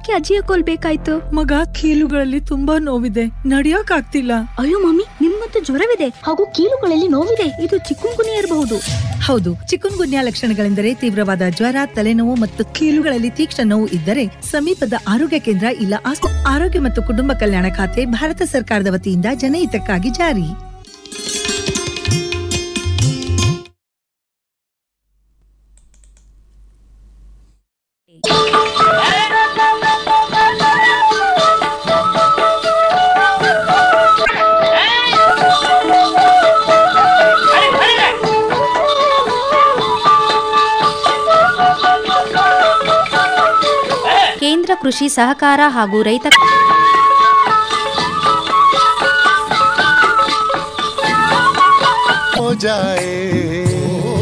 ಯಾಕೆ ಅಜ್ಜಿಯ ಕೋಲ್ ಬೇಕಾಯ್ತು ಮಗ ಕೀಲುಗಳಲ್ಲಿ ತುಂಬಾ ನೋವಿದೆ ನಡಿಯಕ್ ಆಗ್ತಿಲ್ಲ ಅಯ್ಯೋ ಮಮ್ಮಿ ನಿಮ್ಮಂತೂ ಜ್ವರವಿದೆ ಹಾಗೂ ಕೀಲುಗಳಲ್ಲಿ ನೋವಿದೆ ಇದು ಚಿಕ್ಕುಂಗುನಿ ಇರಬಹುದು ಹೌದು ಚಿಕನ್ ಗುನ್ಯಾ ಲಕ್ಷಣಗಳೆಂದರೆ ತೀವ್ರವಾದ ಜ್ವರ ತಲೆನೋವು ಮತ್ತು ಕೀಲುಗಳಲ್ಲಿ ತೀಕ್ಷ್ಣ ನೋವು ಇದ್ದರೆ ಸಮೀಪದ ಆರೋಗ್ಯ ಕೇಂದ್ರ ಇಲ್ಲ ಆಸ್ಪ- ಆರೋಗ್ಯ ಮತ್ತು ಕುಟುಂಬ ಕಲ್ಯಾಣ ಖಾತೆ ಭಾರತ ಸರ್ಕಾರದ ವತಿಯಿಂದ ಜನಹಿತಕ್ಕಾಗಿ ಜಾರಿ ಕೇಂದ್ರ ಕೃಷಿ ಸಹಕಾರ ಹಾಗೂ ರೈತ हो जाए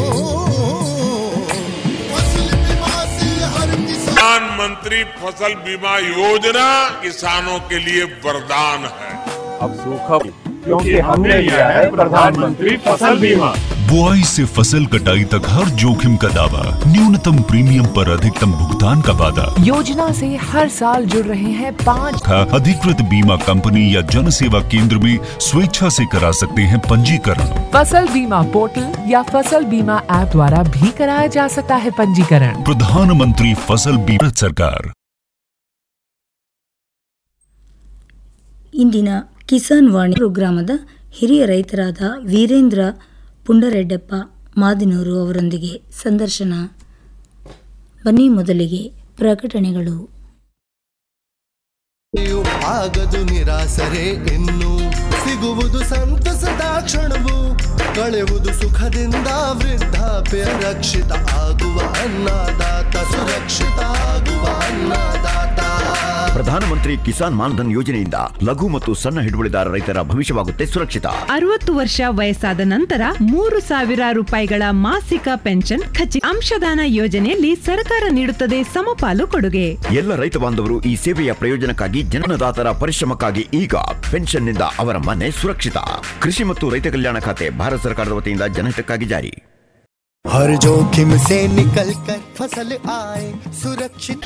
प्रधानमंत्री फसल बीमा योजना किसानों के लिए वरदान है अब सूखा क्योंकि हमने लिया है प्रधानमंत्री फसल बीमा बुआई से फसल कटाई तक हर जोखिम का दावा न्यूनतम प्रीमियम पर अधिकतम भुगतान का वादा योजना से हर साल जुड़ रहे हैं पाँच था अधिकृत बीमा कंपनी या जन सेवा केंद्र में स्वेच्छा से करा सकते हैं पंजीकरण फसल बीमा पोर्टल या फसल बीमा ऐप द्वारा भी कराया जा सकता है पंजीकरण प्रधानमंत्री फसल बीमा सरकार ಇಂದಿನ ಕಿಸಾನ್ ವಾಣಿ ಪ್ರೋಗ್ರಾಮದ ಹಿರಿಯ ರೈತರಾದ ವೀರೇಂದ್ರ ಪುಂಡರೆಡ್ಡಪ್ಪ ಮಾದಿನೂರು ಅವರೊಂದಿಗೆ ಸಂದರ್ಶನ ಬನ್ನಿ ಮೊದಲಿಗೆ ಪ್ರಕಟಣೆಗಳು ಆಗದು ನಿರಾಸರೆ ಇನ್ನು ಸಿಗುವುದು ಸಂತಸದ ಕ್ಷಣವು ಕಳೆಯುವುದು ಸುಖದಿಂದ ವೃದ್ಧಾಪ್ಯ ರಕ್ಷಿತ ಆಗುವ ಅನ್ನದಾತ ಸುರಕ್ಷಿತ ಆಗುವ ಅನ್ನದಾತ ಪ್ರಧಾನಮಂತ್ರಿ ಕಿಸಾನ್ ಮಾನ್ಧನ್ ಯೋಜನೆಯಿಂದ ಲಘು ಮತ್ತು ಸಣ್ಣ ಹಿಡುವಳಿದಾರ ರೈತರ ಭವಿಷ್ಯವಾಗುತ್ತೆ ಸುರಕ್ಷಿತ ಅರವತ್ತು ವರ್ಷ ವಯಸ್ಸಾದ ನಂತರ ಮೂರು ಸಾವಿರ ರೂಪಾಯಿಗಳ ಮಾಸಿಕ ಪೆನ್ಷನ್ ಖಚಿತ ಅಂಶದಾನ ಯೋಜನೆಯಲ್ಲಿ ಸರ್ಕಾರ ನೀಡುತ್ತದೆ ಸಮಪಾಲು ಕೊಡುಗೆ ಎಲ್ಲ ರೈತ ಬಾಂಧವರು ಈ ಸೇವೆಯ ಪ್ರಯೋಜನಕ್ಕಾಗಿ ಜನದಾತರ ಪರಿಶ್ರಮಕ್ಕಾಗಿ ಈಗ ಪೆನ್ಷನ್ನಿಂದ ಅವರ ಮನೆ ಸುರಕ್ಷಿತ ಕೃಷಿ ಮತ್ತು ರೈತ ಕಲ್ಯಾಣ ಖಾತೆ ಭಾರತ ಸರ್ಕಾರದ ವತಿಯಿಂದ ಜನಹಿತಕ್ಕಾಗಿ ಜಾರಿ हर जोखिम से निकल कर फसल आए सुरक्षित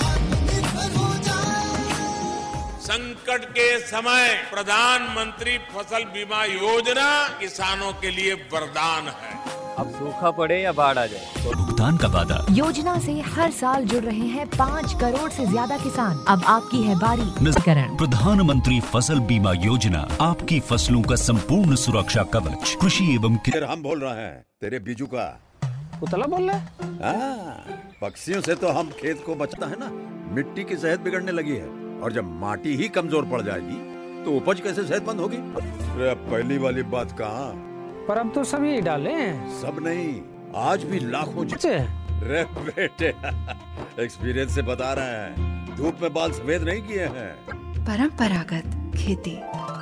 संकट के समय प्रधानमंत्री फसल बीमा योजना किसानों के लिए वरदान है अब सूखा पड़े या बाढ़ आ जाए तो भुगतान का वादा योजना से हर साल जुड़ रहे हैं पाँच करोड़ से ज्यादा किसान अब आपकी है बारी नज- करण प्रधानमंत्री फसल बीमा योजना आपकी फसलों का संपूर्ण सुरक्षा कवच कृषि एवं कि- हम बोल रहे हैं तेरे बीजू का उतला बोल रहा हाँ, पक्षियों से तो हम खेत को बचता है ना मिट्टी की सेहत बिगड़ने लगी है और जब माटी ही कमजोर पड़ जाएगी तो उपज कैसे सेहतमंद होगी अरे पहली वाली बात कहाँ पर अब तो सभी डाले हैं सब नहीं आज भी लाखों बच्चे रे बेटे एक्सपीरियंस से बता रहे हैं धूप में बाल सफेद नहीं किए हैं परंपरागत खेती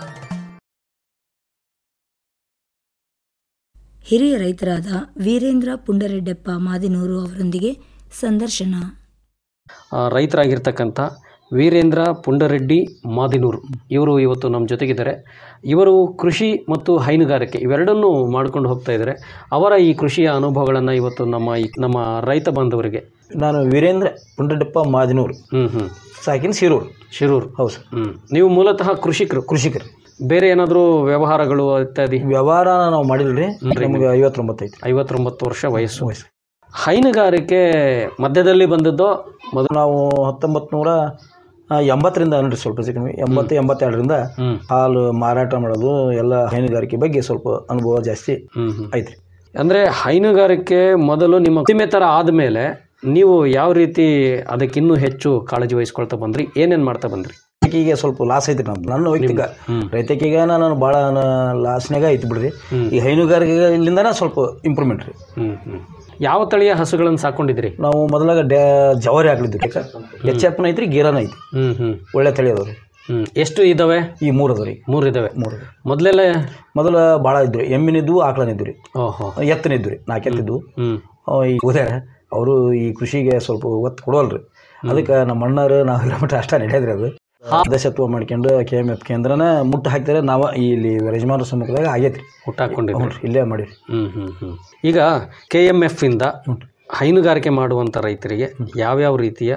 ಹಿರಿಯ ರೈತರಾದ ವೀರೇಂದ್ರ ಪುಂಡರೆಡ್ಡಪ್ಪ ಮಾದಿನೂರು ಅವರೊಂದಿಗೆ ಸಂದರ್ಶನ ಆ, ರೈತರಾಗಿರ್ತಕ್ಕಂಥ ವೀರೇಂದ್ರ ಪುಂಡರೆಡ್ಡಿ ಮಾದಿನೂರು ಇವರು ಇವತ್ತು ನಮ್ಮ ಜೊತೆಗಿದ್ದಾರೆ ಇವರು ಕೃಷಿ ಮತ್ತು ಹೈನುಗಾರಿಕೆ ಇವೆರಡನ್ನೂ ಮಾಡ್ಕೊಂಡು ಹೋಗ್ತಾ ಇದ್ದಾರೆ ಅವರ ಈ ಕೃಷಿಯ ಅನುಭವಗಳನ್ನು ಇವತ್ತು ನಮ್ಮ ಈ ನಮ್ಮ ರೈತ ಬಾಂಧವರಿಗೆ ನಾನು ವೀರೇಂದ್ರ ಪುಂಡಡಪ್ಪ ಮಾದಿನೂರು ಹ್ಞೂ ಹ್ಞೂ ಸಾಕಿನ ಶಿರೂರು ಶಿರೂರು ಹೌದು ಸರ್ ಹ್ಞೂ ನೀವು ಮೂಲತಃ ಕೃಷಿಕರು ಕೃಷಿಕರು ಬೇರೆ ಏನಾದರೂ ವ್ಯವಹಾರಗಳು ಇತ್ಯಾದಿ ವ್ಯವಹಾರ ನಾವು ಮಾಡಿಲ್ರಿ ನಮಗೆ ಐವತ್ತೊಂಬತ್ತು ಐತಿ ಐವತ್ತೊಂಬತ್ತು ವರ್ಷ ವಯಸ್ಸು ಹೈನುಗಾರಿಕೆ ಮಧ್ಯದಲ್ಲಿ ಬಂದದ್ದೋ ಮೊದಲು ನಾವು ಹತ್ತೊಂಬತ್ತು ನೂರ ಎಂಬತ್ತರಿಂದ ನೋಡ್ರಿ ಸ್ವಲ್ಪ ಹೆಚ್ಚು ಕಡಿಮೆ ಎಂಬತ್ತು ಎಂಬತ್ತೆರಡರಿಂದ ಹಾಲು ಮಾರಾಟ ಮಾಡೋದು ಎಲ್ಲ ಹೈನುಗಾರಿಕೆ ಬಗ್ಗೆ ಸ್ವಲ್ಪ ಅನುಭವ ಜಾಸ್ತಿ ಹ್ಮ್ ಹ್ಮ್. ಐತ್ರಿ ಅಂದರೆ ಹೈನುಗಾರಿಕೆ ಮೊದಲು ನಿಮ್ಮ ಉದ್ದಿಮೆ ಥರ ಆದಮೇಲೆ ನೀವು ಯಾವ ರೀತಿ ಅದಕ್ಕೆ ಇನ್ನೂ ಹೆಚ್ಚು ಕಾಳಜಿ ವಹಿಸ್ಕೊಳ್ತಾ ಬಂದ್ರಿ ಏನೇನು ಮಾಡ್ತಾ ಬಂದ್ರಿ ರೈತಕಿಗೆ ಸ್ವಲ್ಪ ಲಾಸ್ ಐತ್ರಿ ನಮ್ದು ನನ್ನ ವೈಯಕ್ತಿಕ ರೈತಕಿಗೆ ನಾನು ಭಾಳ ಲಾಸ್ನಾಗ ಐತಿ ಬಿಡ್ರಿ ಈ ಹೈನುಗಾರಿಕೆಲಿಂದನೇ ಸ್ವಲ್ಪ ಇಂಪ್ರೂವ್ಮೆಂಟ್ ರೀ ಹ್ಮ್ ಹ್ಮ್ ಯಾವ ತಳಿಯ ಹಸುಗಳನ್ನು ಸಾಕೊಂಡಿದ್ರಿ ನಾವು ಮೊದಲಾಗ ಡ್ಯಾ ಜವಾರಿ ಹಾಕ್ಲಿದ್ವಿ ಎಚ್ ಎಫ್ನ ಐತ್ರಿ ಗೀರನ ಐತಿ ಹ್ಮ್ ಹ್ಮ್ ಒಳ್ಳೆ ತಳಿ ಅದಾವ್ರಿ ಹ್ಮ್ ಎಷ್ಟು ಇದಾವೆ ಈ ಮೂರು ಅದಾವ್ರಿ ಮೂರು ಇದಾವೆ ಮೂರು ಮೊದಲೆಲ್ಲ ಮೊದಲ ಭಾಳ ಇದ್ವಿ ಎಮ್ಮಿನಿದ್ವು ಆಕಳನಿದ್ವು ರೀ ಓಹೋ ಎತ್ತನಿದ್ವು ರೀ ನಾಲ್ಕು ಎತ್ತಿದ್ವು ಹ್ಮ್ ಈ ಹೋದ್ಯಾರ ಅವರು ಈ ಕೃಷಿಗೆ ಸ್ವಲ್ಪ ಒತ್ತು ಕೊಡೋಲ್ರಿ ಅದಕ್ಕೆ ನಮ್ಮ ಅಣ್ಣರು ನಾವು ಇರೋ ಮಟ್ಟ ಅಷ್ಟ ನಡೆಯದ್ರಿ ಅದು ಸದಸ್ಯತ್ವ ಮಾಡ್ಕೊಂಡು ಕೆ ಎಮ್ ಎಫ್ ಕೇಂದ್ರನ ಮುಟ್ಟು ಹಾಕ್ತಾರೆ ನಾವು ಇಲ್ಲಿ ಯಜಮಾನ ಸಮ್ಮುಖದಾಗ ಆಗೈತ್ರಿ ಹುಟ್ಟು ಹಾಕೊಂಡಿದ್ರಿ ಹ್ಞೂ ರೀ, ಇಲ್ಲೇ ಮಾಡಿರಿ ಹ್ಮ್ ಹ್ಮ್ ಹ್ಮ್ ಈಗ ಕೆ ಎಮ್ ಎಫ್ ಇಂದ ಹೈನುಗಾರಿಕೆ ಮಾಡುವಂಥ ರೈತರಿಗೆ ಯಾವ್ಯಾವ ರೀತಿಯ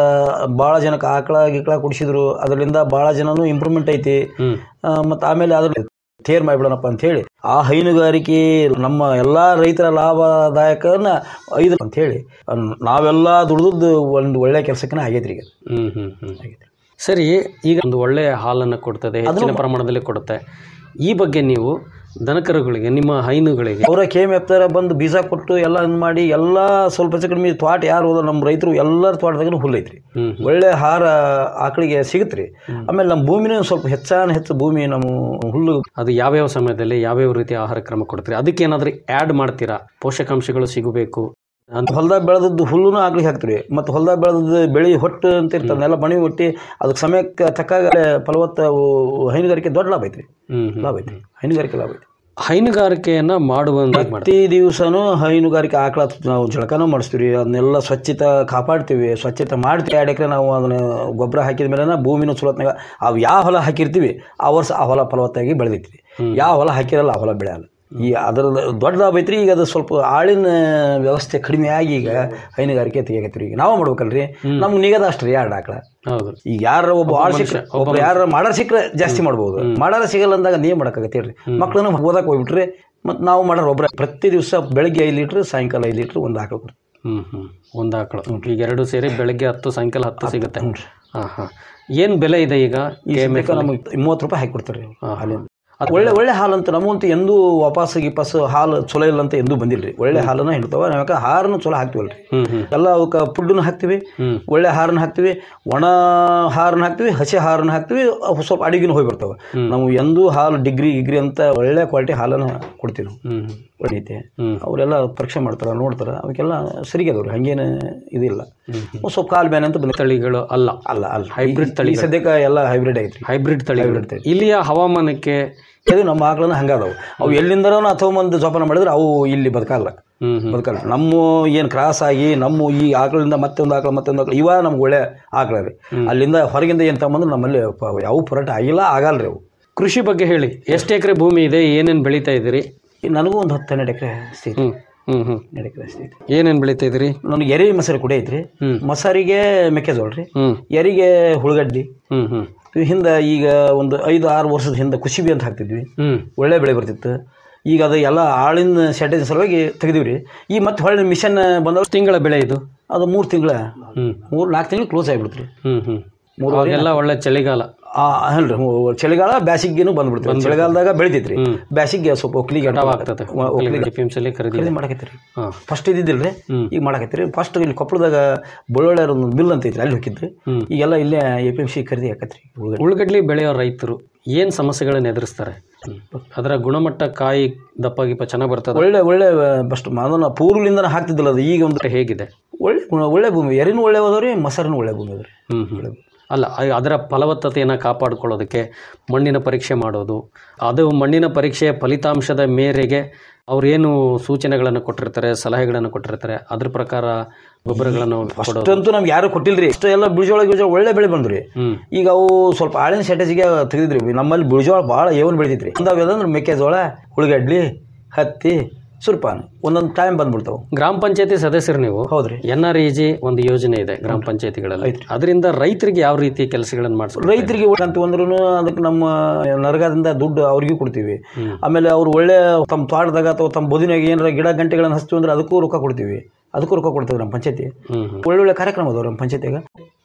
ಭಾಳ ಜನಕ್ಕೆ ಆಕಳ ಗಿಕ್ಳ ಕುಡಿಸಿದ್ರು ಅದರಿಂದ ಭಾಳ ಜನನು ಇಂಪ್ರೂವ್ಮೆಂಟ್ ಐತಿ ಮತ್ತು ಆಮೇಲೆ ಅದ್ರ ತೇರ್ ಮಾಡಿಬಿಡೋಣಪ್ಪ ಅಂತ ಹೇಳಿ ಆ ಹೈನುಗಾರಿಕೆ ನಮ್ಮ ಎಲ್ಲ ರೈತರ ಲಾಭದಾಯಕನ ಐದು ಅಂತ ಹೇಳಿ ನಾವೆಲ್ಲ ದುಡ್ದು ಒಂದು ಒಳ್ಳೆ ಕೆಲಸಕ್ಕೆ ಆಗೈತ್ರಿ ಈಗ ಹ್ಮ್ ಹ್ಮ್ ಹ್ಮ್ ಸರಿ ಈಗ ಒಂದು ಒಳ್ಳೆ ಹಾಲನ್ನು ಕೊಡ್ತದೆ ಹೆಚ್ಚಿನ ಪ್ರಮಾಣದಲ್ಲಿ ಕೊಡುತ್ತೆ ಈ ಬಗ್ಗೆ ನೀವು ದನಕರುಗಳಿಗೆ ನಿಮ್ಮ ಹೈನುಗಳಿಗೆ ಅವರ ಕೆ ಎಮ್ ಎಫ್ತಾರ ಬಂದು ಬೀಜ ಕೊಟ್ಟು ಎಲ್ಲ ಇದು ಮಾಡಿ ಎಲ್ಲ ಸ್ವಲ್ಪ ಹೆಚ್ಚು ಕಡಿಮೆ ತ್ವಾಟ ಯಾರು ಹೋದ ನಮ್ಮ ರೈತರು ಎಲ್ಲರ ತ್ವಾಟದಾಗೂ ಹುಲ್ಲು ಐತ್ರಿ ಒಳ್ಳೆ ಆಹಾರ ಆಕಳಿಗೆ ಸಿಗುತ್ತೆ ಆಮೇಲೆ ನಮ್ಮ ಭೂಮಿನೂ ಸ್ವಲ್ಪ ಹೆಚ್ಚಾನ ಹೆಚ್ಚು ಭೂಮಿ ನಮ್ಮ ಹುಲ್ಲು ಅದು ಯಾವ್ಯಾವ ಸಮಯದಲ್ಲಿ ಯಾವ್ಯಾವ ರೀತಿಯ ಆಹಾರ ಕ್ರಮ ಕೊಡ್ತೀರಿ ಅದಕ್ಕೆ ಏನಾದರೂ ಆ್ಯಡ್ ಮಾಡ್ತೀರಾ ಪೋಷಕಾಂಶಗಳು ಸಿಗಬೇಕು ಅಂತ ಹೊಲ್ದಾಗ ಬೆಳೆದದ್ದು ಹುಲ್ಲುನು ಆಕಳಿಗೆ ಹಾಕ್ತೀವಿ ಮತ್ತು ಹೊಲ್ದಾಗ ಬೆಳೆದದ್ದು ಬೆಳಿ ಹೊಟ್ಟು ಅಂತ ಇರ್ತದನ್ನೆಲ್ಲ ಬಣಿ ಒಟ್ಟಿ ಅದಕ್ಕೆ ಸಮಯಕ್ಕೆ ತಕ್ಕಾಗ ಫಲವತ್ತ ಹೈನುಗಾರಿಕೆ ದೊಡ್ಡ ಲಾಭ ಐತ್ರಿ ಹ್ಮ್ ಲಾಭ ಐತಿ ಹೈನುಗಾರಿಕೆ ಲಾಭ ಐತಿ ಹೈನುಗಾರಿಕೆಯನ್ನ ಮಾಡುವಂತ ಪ್ರತಿ ದಿವಸನೂ ಹೈನುಗಾರಿಕೆ ಆಕಳ ನಾವು ಜಳಕನೂ ಮಾಡಿಸ್ತೀವಿ ಅದನ್ನೆಲ್ಲ ಸ್ವಚ್ಛತೆ ಕಾಪಾಡ್ತೀವಿ ಸ್ವಚ್ಛತೆ ಮಾಡ್ತೀವಿ ಎರಡು ಎಕರೆ ನಾವು ಅದನ್ನ ಗೊಬ್ಬರ ಹಾಕಿದ ಮೇಲೆ ಭೂಮಿನೂ ಚಲೋತ್ನಾಗ ಅವು ಯಾವ ಹೊಲ ಹಾಕಿರ್ತೀವಿ ಆ ವರ್ಷ ಆ ಹೊಲ ಫಲವತ್ತಾಗಿ ಬೆಳೆದೈತಿ ಯಾವ ಹೊಲ ಹಾಕಿರಲ್ಲ ಆ ಹೊಲ ಬೆಳೆಯಲ್ಲ ಈ ಅದರ ದೊಡ್ಡ ಲಾಭ ಐತ್ರಿ ಈಗ ಅದು ಸ್ವಲ್ಪ ಆಳಿನ ವ್ಯವಸ್ಥೆ ಕಡಿಮೆ ಆಗಿ ಈಗ ಹೈನುಗಾರಿಕೆ ತೆಗಿಯಕತ್ರಿ ಈಗ ನಾವು ಮಾಡ್ಬೇಕಲ್ರಿ ನಮ್ಗೆ ನಿಗದ ಅಷ್ಟ್ರಿ ಎರಡು ಆಕಳ ಹೌದು ಈಗ ಯಾರ ಒಬ್ಬ ಆಳ್ ಸಿಕ್ಕ್ರೆ ಒಬ್ಬ ಯಾರ ಮಾಡಾರ ಸಿಕ್ಕರೆ ಜಾಸ್ತಿ ಮಾಡ್ಬೋದು ಮಾಡಾರ ಸಿಗಲ್ಲ ಅಂದಾಗ ನೀವ್ ಮಾಡಕ್ಕಾಗತ್ತೆ ಹೇಳ್ರಿ ಮಕ್ಳನ್ನ ಓದಕ್ಕೆ ಹೋಗ್ಬಿಟ್ರಿ ಮತ್ತು ನಾವು ಮಾಡೋರು ಒಬ್ಬರ ಪ್ರತಿ ದಿವಸ ಬೆಳಗ್ಗೆ ಐದು ಲೀಟ್ರ್ ಸಾಯಂಕಾಲ ಐದು ಲೀಟ್ರ್ ಒಂದು ಆಕಳ ಕೊಡ್ತೀವಿ ಹ್ಮ್ ಹ್ಮ್ ಒಂದು ಆಕಳು ಈಗ ಎರಡು ಸೇರಿ ಬೆಳಗ್ಗೆ ಹತ್ತು ಸಾಯಂಕಾಲ ಹತ್ತು ಸಿಗುತ್ತೆ ಹಾಂ ಹಾಂ ಏನು ಬೆಲೆ ಇದೆ ಈಗ ಈ ಸದ್ಯಕ್ಕೆ ನಮಗೆ ಮೂವತ್ತು ರೂಪಾಯಿ ಹಾಕಿ ಕೊಡ್ತಾರೆ ಹಾಲಿನ ಅದು ಒಳ್ಳೆ ಒಳ್ಳೆ ಹಾಲು ಅಂತ ನಮಗಂತೂ ಎಂದೂ ವಾಪಸ್ ಗಿಪಾಸ್ ಹಾಲು ಚಲೋ ಇಲ್ಲ ಅಂತ ಎಂದೂ ಬಂದಿಲ್ರಿ ಒಳ್ಳೆ ಹಾಲನ್ನ ಹಿಡ್ತಾವ ನಾವು ಯಾಕೆ ಹಾರನ್ನು ಚಲೋ ಹಾಕ್ತೀವಲ್ರಿ ಎಲ್ಲ ಅವಕ್ಕೆ ಫುಡ್ಡನ್ನು ಹಾಕ್ತೀವಿ ಒಳ್ಳೆ ಹಾರನ್ನ ಹಾಕ್ತೀವಿ ಒಣ ಹಾರನ್ನ ಹಾಕ್ತೀವಿ ಹಸಿ ಹಾರನ್ನ ಹಾಕ್ತೀವಿ ಅವು ಸ್ವಲ್ಪ ಅಡಿಗೆನೂ ಹೋಗಿ ಬರ್ತಾವೆ ನಾವು ಎಂದೂ ಹಾಲು ಡಿಗ್ರಿ ಗಿಗ್ರಿ ಅಂತ ಒಳ್ಳೆ ಕ್ವಾಲಿಟಿ ಹಾಲನ್ನು ಕೊಡ್ತೀವಿ ನಾವು ಒಳ್ಳೆೈತೆ ಅವರೆಲ್ಲ ಪರೀಕ್ಷೆ ಮಾಡ್ತಾರೆ ನೋಡ್ತಾರೆ ಅವಕ್ಕೆಲ್ಲ ಸರಿಗದವ್ರಿ ಹಂಗೇನು ಇದಿಲ್ಲ ಒಂದ್ ಸ್ವಲ್ಪ ಕಾಲು ಬ್ಯಾನೆ ಅಂತ ಬಂದ ತಳಿಗಳು ಅಲ್ಲ ಅಲ್ಲ ಅಲ್ಲ ಹೈಬ್ರಿಡ್ ಈ ತಳಿ ಸದ್ಯಕ್ಕೆ ಎಲ್ಲ ಹೈಬ್ರಿಡ್ ಐತ್ರಿ ಹೈಬ್ರಿಡ್ ತಳಿ ಹೈಬ್ರಿಡ್ ತಳಿ ಇಲ್ಲಿಯ ಹವಾಮಾನಕ್ಕೆ ಇದು ನಮ್ಮ ಆಕಳನ್ನ ಹಂಗಾದವು ಅವು ಎಲ್ಲಿಂದನೋ ಅಥವಾ ಮಂದಿ ಜೋಪಾನ ಮಾಡಿದ್ರೆ ಅವು ಇಲ್ಲಿ ಬದುಕಲ್ಲ ಬದುಕಲ್ಲ ನಮ್ಮ ಏನು ಕ್ರಾಸ್ ಆಗಿ ನಮ್ಮ ಈ ಆಕಳಿಂದ ಮತ್ತೊಂದು ಆಕಳ ಮತ್ತೊಂದು ಆಕಳ ಇವ ನಮ್ಗೆ ಒಳ್ಳೆ ಆಕಳ ರೀ ಅಲ್ಲಿಂದ ಹೊರಗಿಂದ ಏನು ತಗೊಂಬಂದ್ರೆ ನಮ್ಮಲ್ಲಿ ಪ- ಯಾವ ಪರಾಟ ಆಗಿಲ್ಲ ಆಗಲ್ಲ ರೀ ಅವು ಕೃಷಿ ಬಗ್ಗೆ ಹೇಳಿ ಎಷ್ಟು ಎಕರೆ ಭೂಮಿ ಇದೆ ಏನೇನು ಬೆಳೀತಾ ಇದ್ದೀರಿ ನನಗೂ ಒಂದು ಹತ್ತು ಹನ್ನೆರಡು ಎಕರೆ ಸ್ಥಿತಿ ಹ್ಮ್ ಹ್ಮ್ ಹ್ಮ್ ಹನ್ನೆರಡು ಎಕರೆ ಸ್ಥಿತಿ ಏನೇನು ಬೆಳೀತಾ ಇದ್ದೀರಿ ನನಗೆ ಎರೆ ಮೊಸರು ಕುಡಿ ಐತ್ರಿ ಮೊಸರಿಗೆ ಮೆಕ್ಕೆಜೋಳ ರೀ ಹ್ಮ್ ಎರಿಗೆ ಹುಳುಗಡ್ಡಿ ಹ್ಮ್ ಹ್ಮ್ ಹಿಂದೆ ಈಗ ಒಂದು ಐದು ಆರು ವರ್ಷದ ಹಿಂದೆ ಕುಸಿಬಿ ಅಂತ ಹಾಕ್ತಿದ್ವಿ ಹ್ಮ್ ಒಳ್ಳೆ ಬೆಳೆ ಬರ್ತಿತ್ತು ಈಗ ಅದು ಎಲ್ಲ ಆಳಿನ ಶಾರ್ಟೇಜ್ ಸಲುವಾಗಿ ತೆಗೆದಿವ್ರಿ ಈ ಮತ್ತೆ ಹೊಳ್ಳಿ ಮಿಷನ್ ಬಂದವ್ರು ತಿಂಗಳ ಬೆಳೆ ಇದು ಅದು ಮೂರು ತಿಂಗಳ ಹ್ಮ್ ಮೂರು ನಾಲ್ಕು ತಿಂಗಳು ಕ್ಲೋಸ್ ಆಗಿಬಿಡ್ತು ರೀ ಹ್ಮ್ ಹ್ಮ್ ಮೂರು ಅವಾಗೆಲ್ಲ ಒಳ್ಳೆ ಚಳಿಗಾಲ ಅಲ್ರಿ ಚಳಿಗಾಲ ಬ್ಯಾಸಿಗೆನು ಬಂದ್ಬಿಡ್ತೀವಿ ಚಳಿಗಾಲದಾಗ ಬೆಳಿತೈತ್ರಿ ಬ್ಯಾಸಿಗೆ ಸ್ವಲ್ಪ ಒಕ್ಲಿಗೆ ಆಗ್ತದೆ ಎ ಪಿ ಎಂ ಸಿ ಖರೀದಿ ಖರೀದಿ ಮಾಡಕತ್ತೀರಿ ಹಾಂ ಫಸ್ಟ್ ಇದ್ದಿದ್ದಿಲ್ರಿ ಈಗ ಮಾಡಕತ್ತೀರಿ ಫಸ್ಟ್ ಇಲ್ಲಿ ಕೊಪ್ಪಳದಾಗ ಬಳ್ಳೊಳ್ಳೆ ಒಂದು ಮಿಲ್ ಅಂತ ಐತ್ರಿ ಅಲ್ಲಿ ಹೋಗಿದ್ರಿ ಈಗೆಲ್ಲ ಇಲ್ಲೇ ಎ ಪಿ ಎಂ ಸಿ ಖರೀದಿ ಆಕತ್ರಿ ಉಳ್ಳಾಗಡ್ಡಿ. ಉಳ್ಳಗಡ್ಲಿ ಬೆಳೆಯೋ ರೈತರು ಏನು ಸಮಸ್ಯೆಗಳನ್ನು ಎದುರಿಸ್ತಾರೆ ಅದರ ಗುಣಮಟ್ಟ ಕಾಯಿ ದಪ್ಪ ಗಿಪ್ಪ ಚೆನ್ನಾಗಿ ಬರ್ತದೆ ಒಳ್ಳೆ ಒಳ್ಳೆ ಬಸ್ಟ್ ಅದನ್ನ ಪೂರ್ವಲಿಂದನೇ ಹಾಕ್ತಿದ್ದಿಲ್ಲ ಅದು ಈಗ ಒಂದು ಹೇಗಿದೆ ಒಳ್ಳೆ ಗುಣ- ಒಳ್ಳೆ ಭೂಮಿ ಎರಿನೂ ಒಳ್ಳೆ ಹೋದವ್ರಿ ಮೊಸರನು ಒಳ್ಳೆ ಭೂಮಿ ಅದ್ರಿ ಹ್ಮ್ ಹ್ಮ್. ಅಲ್ಲ ಆ- ಅದರ ಫಲವತ್ತತೆಯನ್ನು ಕಾಪಾಡಿಕೊಳ್ಳೋದಕ್ಕೆ ಮಣ್ಣಿನ ಪರೀಕ್ಷೆ ಮಾಡೋದು ಅದು ಮಣ್ಣಿನ ಪರೀಕ್ಷೆಯ ಫಲಿತಾಂಶದ ಮೇರೆಗೆ ಅವ್ರೇನು ಸೂಚನೆಗಳನ್ನು ಕೊಟ್ಟಿರ್ತಾರೆ ಸಲಹೆಗಳನ್ನು ಕೊಟ್ಟಿರ್ತಾರೆ ಅದ್ರ ಪ್ರಕಾರ ಗೊಬ್ಬರಗಳನ್ನು ಕೊಡೋದು ಅಷ್ಟಂತೂ ನಮ್ಗೆ ಯಾರು ಕೊಟ್ಟಿಲ್ರಿ ಇಷ್ಟು ಎಲ್ಲ ಬಿಳಿಜೋಳ ಗಿಳಿಜೋಳ ಒಳ್ಳೆ ಬೆಳೆ ಬಂದ್ರಿ ಹ್ಮ್ ಈಗ ಅವು ಸ್ವಲ್ಪ ಆಳಿನ ಶಾರ್ಟೇಜಿಗೆ ತೆಗೆದಿದ್ರಿ ನಮ್ಮಲ್ಲಿ ಬಿಳಿಜೋಳ ಭಾಳ ಏವನ್ ಬೆಳಿತೈತ್ರಿ ಅಂದಾವ್ ಯಾವ್ದಂದ್ರೆ ಮೆಕ್ಕೆಜೋಳ ಉಳ್ಳಗಡ್ಲಿ ಹತ್ತಿ ಸುರ್ಪಾನ ಒಂದೊಂದು ಟೈಮ್ ಬಂದ್ಬಿಡ್ತಾವ ಗ್ರಾಮ ಪಂಚಾಯತಿ ಸದಸ್ಯರು ನೀವು ಹೌದ್ರಿ ಎನ್ ಆರ್ ಇ ಜಿ ಒಂದು ಯೋಜನೆ ಇದೆ ಗ್ರಾಮ ಪಂಚಾಯತಿಗಳಲ್ಲಿ ಅದರಿಂದ ರೈತರಿಗೆ ಯಾವ ರೀತಿ ಕೆಲಸಗಳನ್ನು ಮಾಡಿಸ್ತಾರೆ ರೈತರಿಗೆ ಅಂತ ಅಂದ್ರೂ ಅದಕ್ಕೆ ನಮ್ಮ ನರಗದಿಂದ ದುಡ್ಡು ಅವ್ರಿಗೂ ಕೊಡ್ತೀವಿ ಆಮೇಲೆ ಅವ್ರು ಒಳ್ಳೆ ತಮ್ಮ ತೋಟದಾಗ ಅಥವಾ ತಮ್ಮ ಬದುನಾಗ ಏನಾರ ಗಿಡ ಗಂಟೆಗಳನ್ನು ಹಚ್ತೀವಿ ಅಂದ್ರೆ ಅದಕ್ಕೂ ರೊಕ್ಕ ಕೊಡ್ತೀವಿ ಅದಕ್ಕೂ ರೊಕ್ಕ ಕೊಡ್ತೀವಿ ನಮ್ಮ ಪಂಚಾಯತಿ ಹ್ಮ್ ಒಳ್ಳೊಳ್ಳೆ ಕಾರ್ಯಕ್ರಮ ಅದಾವ ನಮ್ಮ ಪಂಚಾಯತಿಯಾಗ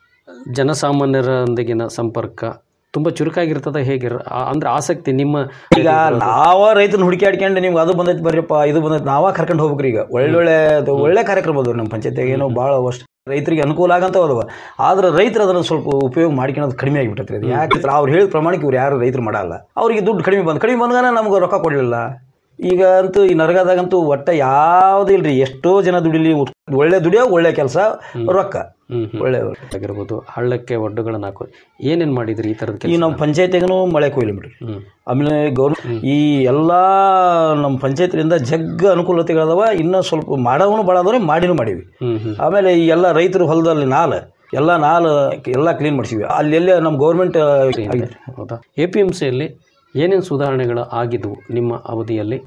ಜನಸಾಮಾನ್ಯರೊಂದಿಗಿನ ಸಂಪರ್ಕ ತುಂಬಾ ಚುರುಕಾಗಿರ್ತದ ಹೇಗಿರ ಆ- ಅಂದ್ರೆ ಆಸಕ್ತಿ ನಿಮ್ಮ ಈಗ ನಾವ ರೈತನ ಹುಡುಕಾಡ್ಕೊಂಡು ನಿಮ್ಗೆ ಅದು ಬಂದೈತಿ ಬರ್ರಿಪ್ಪ ಇದು ಬಂದೈತಿ ನಾವ ಕರ್ಕೊಂಡು ಹೋಗ್ಬೇಕ್ರಿ ಈಗ ಒಳ್ಳೊಳ್ಳೆ ಅದು ಒಳ್ಳೆ ಕಾರ್ಯಕ್ರಮ ಅದಾವ ನಮ್ಮ ಪಂಚಾಯತಿಯಾಗ ಏನೋ ಭಾಳ ಅಷ್ಟು ರೈತರಿಗೆ ಅನುಕೂಲ ಆಗಂತ ಅದಾವ ಆದ್ರೆ ರೈತರು ಅದನ್ನ ಸ್ವಲ್ಪ ಉಪಯೋಗ ಮಾಡ್ಕೊಳ್ಳೋದು ಕಡಿಮೆ ಆಗಿಬಿಟ್ಟೈತ್ರಿ ಅದು ಯಾಕೆ ಅವ್ರು ಹೇಳಿದ ಪ್ರಮಾಣಕ್ಕೆ ಇವ್ರು ಯಾರು ರೈತರು ಮಾಡಲ್ಲ ಅವ್ರಿಗೆ ದುಡ್ಡು ಕಡಿಮೆ ಬಂದು ಕಡಿಮೆ ಬಂದಾಗ ನಮ್ಗೆ ರೊಕ್ಕ ಕೊಡಲಿಲ್ಲ ಈಗ ಅಂತೂ ಈ ನರಗದಾಗಂತೂ ಒಟ್ಟ ಯಾವ್ದು ಇಲ್ರಿ ಎಷ್ಟೋ ಜನ ದುಡಿಲಿ ಒಳ್ಳೆ ದುಡಿಯೋ ಒಳ್ಳೆ ಕೆಲಸ ರೊಕ್ಕ ಹ್ಮ್ ಹ್ಮ್. ಒಳ್ಳೆ ಆಗಿರ್ಬೋದು ಹಳ್ಳಕ್ಕೆ ಒಡ್ಡುಗಳನ್ನ ಹಾಕೋ ಏನೇನ್ ಮಾಡಿದ್ರಿ ಈ ತರದ ಈ ಕೆಲಸ ನಮ್ಮ ಪಂಚಾಯತಿಗೂ ಮಳೆ ಕೊಯ್ಲಿ ಬಿಡ್ರಿ ಆಮೇಲೆ ಗೌರ್ ಈ ಎಲ್ಲ ನಮ್ಮ ಪಂಚಾಯತಿಯಿಂದ ಜಗ್ಗ ಅನುಕೂಲತೆಗಳದಾವ ಇನ್ನೂ ಸ್ವಲ್ಪ ಮಾಡವನು ಭಾಳ ಅದಾವ್ರಿ ಮಾಡಿನೂ ಮಾಡೀವಿ ಹ್ಮ್ ಹ್ಮ್ ಆಮೇಲೆ ಈ ಎಲ್ಲ ರೈತರು ಹೊಲದಲ್ಲಿ ನಾಲ್ ಎಲ್ಲ ನಾಲ್ ಎಲ್ಲ ಕ್ಲೀನ್ ಮಾಡಿಸಿವಿ ಅಲ್ಲಿ ಎಲ್ಲೇ ನಮ್ಮ ಗೌರ್ಮೆಂಟ್ ಹೌದಾ ಎ ಪಿ ಎಂ ಸಿಯಲ್ಲಿ ಏನೇನು ಸುಧಾರಣೆಗಳು ಆಗಿದ್ವು ನಿಮ್ಮ ಅವಧಿಯಲ್ಲಿ